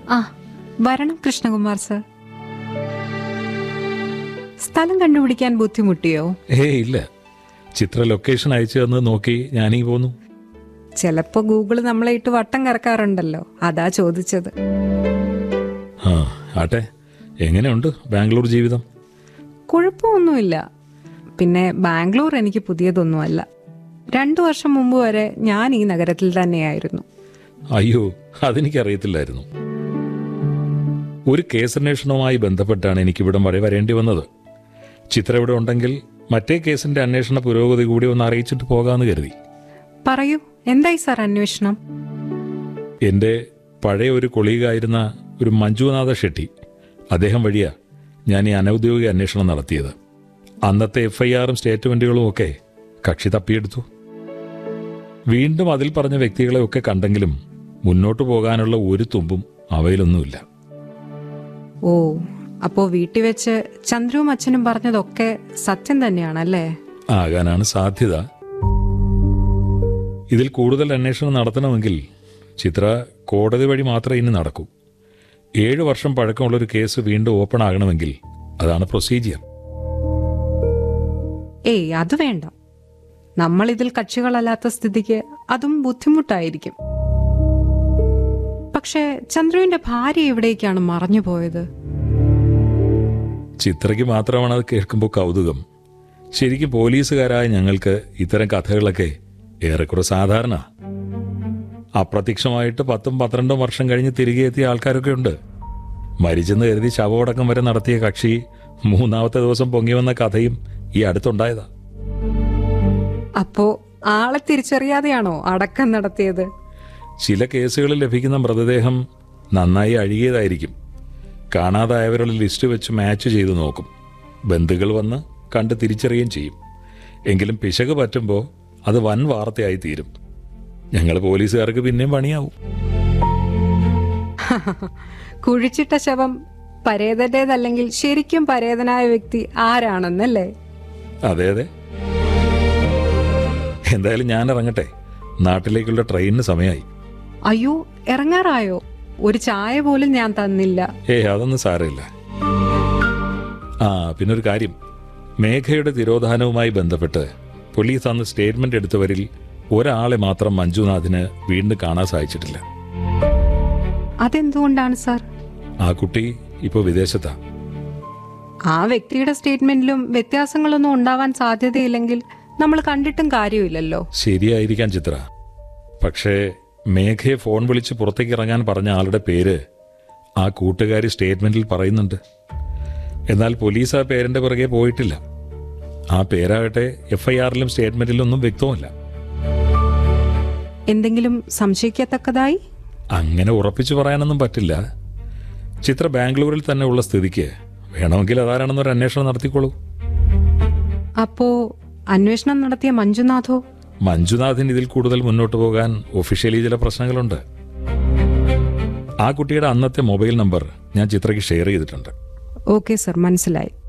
ആ വരണം കൃഷ്ണകുമാർ സർ സ്ഥലം കണ്ടുപിടിക്കാൻ ബുദ്ധിമുട്ടിയോ ഏയ് ഇല്ല ചിത്ര ലൊക്കേഷൻ അയച്ചു തന്ന് നോക്കി ഞാനീ പോന്നു ചിലപ്പോ ഗൂഗിള് നമ്മളെ ഇട്ട് വട്ടം കറക്കാറുണ്ടല്ലോ അതാ ചോദിച്ചത് ആ ആട്ടെ എങ്ങനെയുണ്ട് ബാംഗ്ലൂർ ജീവിതം കുഴപ്പമൊന്നുമില്ല പിന്നെ ബാംഗ്ലൂർ എനിക്ക് പുതിയതൊന്നുമല്ല രണ്ടു വർഷം മുമ്പ് വരെ ഞാൻ ഈ നഗരത്തിൽ തന്നെയായിരുന്നു അയ്യോ അതെനിക്കറിയത്തില്ലായിരുന്നു ഒരു കേസന്വേഷണവുമായി ബന്ധപ്പെട്ടാണ് എനിക്കിവിടം വരെ വരേണ്ടി വന്നത് ചിത്ര ഇവിടെ ഉണ്ടെങ്കിൽ മറ്റേ കേസിന്റെ അന്വേഷണ പുരോഗതി കൂടി ഒന്ന് അറിയിച്ചിട്ട് പോകാമെന്ന് കരുതി പറയൂ എന്തായി സാർ അന്വേഷണം എൻ്റെ പഴയ ഒരു കൊളീഗായിരുന്ന ഒരു മഞ്ജുനാഥ ഷെട്ടി അദ്ദേഹം വഴിയാ ഞാൻ ഈ അനൗദ്യോഗിക അന്വേഷണം നടത്തിയത് അന്നത്തെ എഫ് ഐ ആറും സ്റ്റേറ്റ്മെന്റുകളും ഒക്കെ കക്ഷി തപ്പിയെടുത്തു വീണ്ടും അതിൽ പറഞ്ഞ വ്യക്തികളെ ഒക്കെ കണ്ടെങ്കിലും മുന്നോട്ടു പോകാനുള്ള ഒരു തുമ്പും അവയിലൊന്നുമില്ല ഓ അപ്പോ വീട്ടിൽ വെച്ച് ചന്ദ്രുവും അച്ഛനും പറഞ്ഞതൊക്കെ സത്യം തന്നെയാണല്ലേ ആകാനാണ് സാധ്യത ഇതിൽ കൂടുതൽ അന്വേഷണം നടത്തണമെങ്കിൽ ചിത്ര കോടതി വഴി മാത്രമേ ഇനി നടക്കൂ ഏഴ് വർഷം പഴക്കമുള്ള ഒരു കേസ് വീണ്ടും ഓപ്പൺ ആകണമെങ്കിൽ അതാണ് പ്രൊസീജിയർ ഏയ് അത് വേണ്ട നമ്മൾ ഇതിൽ കക്ഷികളല്ലാത്ത സ്ഥിതിക്ക് അതും ബുദ്ധിമുട്ടായിരിക്കും പക്ഷേ ചന്ദ്രുവിന്റെ ഭാര്യ എവിടേക്കാണ് മറഞ്ഞു പോയത് ചിത്രയ്ക്ക് മാത്രമാണ് അത് കേൾക്കുമ്പോൾ കൗതുകം ശരിക്കും പോലീസുകാരായ ഞങ്ങൾക്ക് ഇത്തരം കഥകളൊക്കെ ഏറെക്കുറെ സാധാരണ അപ്രത്യക്ഷമായിട്ട് പത്തും പന്ത്രണ്ടും വർഷം കഴിഞ്ഞ് തിരികെ എത്തിയ ആൾക്കാരൊക്കെ ഉണ്ട് മരിച്ചെന്ന് കരുതി ശവമടക്കം വരെ നടത്തിയ കക്ഷി മൂന്നാമത്തെ ദിവസം പൊങ്ങി വന്ന കഥയും ഈ അടുത്തുണ്ടായതാ അപ്പോ ആളെ തിരിച്ചറിയാതെയാണോ അടക്കം നടത്തിയത് ചില കേസുകളിൽ ലഭിക്കുന്ന മൃതദേഹം നന്നായി അഴുകിയതായിരിക്കും കാണാതായവരുടെ ലിസ്റ്റ് വെച്ച് മാച്ച് ചെയ്ത് നോക്കും ബന്ധുക്കൾ വന്ന് കണ്ട് തിരിച്ചറിയുകയും ചെയ്യും എങ്കിലും പിശക് പറ്റുമ്പോൾ അത് വൻ വാർത്തയായി തീരും ഞങ്ങൾ പോലീസുകാർക്ക് പിന്നെയും പണിയാവും കുഴിച്ചിട്ട ശവം പരേതന്റേതല്ലെങ്കിൽ ശരിക്കും പരേതനായ വ്യക്തി ആരാണെന്നല്ലേ അതെ അതെ എന്തായാലും ഞാൻ ഇറങ്ങട്ടെ നാട്ടിലേക്കുള്ള ട്രെയിനിന് സമയമായി അയ്യോ ഇറങ്ങാറായോ ഒരു ചായ പോലും ഞാൻ തന്നില്ല ഏ അതൊന്നും സാരമില്ല ആ പിന്നെ ഒരു കാര്യം മേഘയുടെ തിരോധാനവുമായി ബന്ധപ്പെട്ട് പോലീസ് അന്ന് സ്റ്റേറ്റ്മെന്റ് എടുത്തവരിൽ ഒരാളെ മാത്രം മഞ്ജുനാഥിന് വീണ്ടും കാണാൻ സാധിച്ചിട്ടില്ല അതെന്തുകൊണ്ടാണ് സാർ ആ കുട്ടി ഇപ്പോൾ വിദേശത്താ ആ വ്യക്തിയുടെ സ്റ്റേറ്റ്മെന്റിലും വ്യത്യാസങ്ങളൊന്നും ഉണ്ടാവാൻ സാധ്യതയില്ലെങ്കിൽ നമ്മൾ കണ്ടിട്ടും കാര്യമില്ലല്ലോ ശരിയായിരിക്കാം ചിത്ര പക്ഷേ മേഘയെ ഫോൺ വിളിച്ച് പുറത്തേക്ക് ഇറങ്ങാൻ പറഞ്ഞ ആളുടെ പേര് ആ കൂട്ടുകാരി സ്റ്റേറ്റ്മെന്റിൽ പറയുന്നുണ്ട് എന്നാൽ പോലീസ് ആ പേരിന്റെ പുറകെ പോയിട്ടില്ല ആ പേരാകട്ടെ എഫ് ഐ ആറിലും സ്റ്റേറ്റ്മെന്റിലും ഒന്നും വ്യക്തമല്ല എന്തെങ്കിലും സംശയിക്കത്തക്കതായി അങ്ങനെ ഉറപ്പിച്ചു പറയാനൊന്നും പറ്റില്ല ചിത്ര ബാംഗ്ലൂരിൽ തന്നെ ഉള്ള സ്ഥിതിക്ക് വേണമെങ്കിൽ അതാരാണെന്നൊരു അന്വേഷണം നടത്തിക്കോളൂ അപ്പോ അന്വേഷണം നടത്തിയ മഞ്ജുനാഥോ മഞ്ജുനാഥിന് ഇതിൽ കൂടുതൽ മുന്നോട്ട് പോകാൻ ഒഫീഷ്യലി ചില പ്രശ്നങ്ങളുണ്ട് ആ കുട്ടിയുടെ അന്നത്തെ മൊബൈൽ നമ്പർ ഞാൻ ചിത്രയ്ക്ക് ഷെയർ ചെയ്തിട്ടുണ്ട് ഓക്കെ സർ മനസ്സിലായി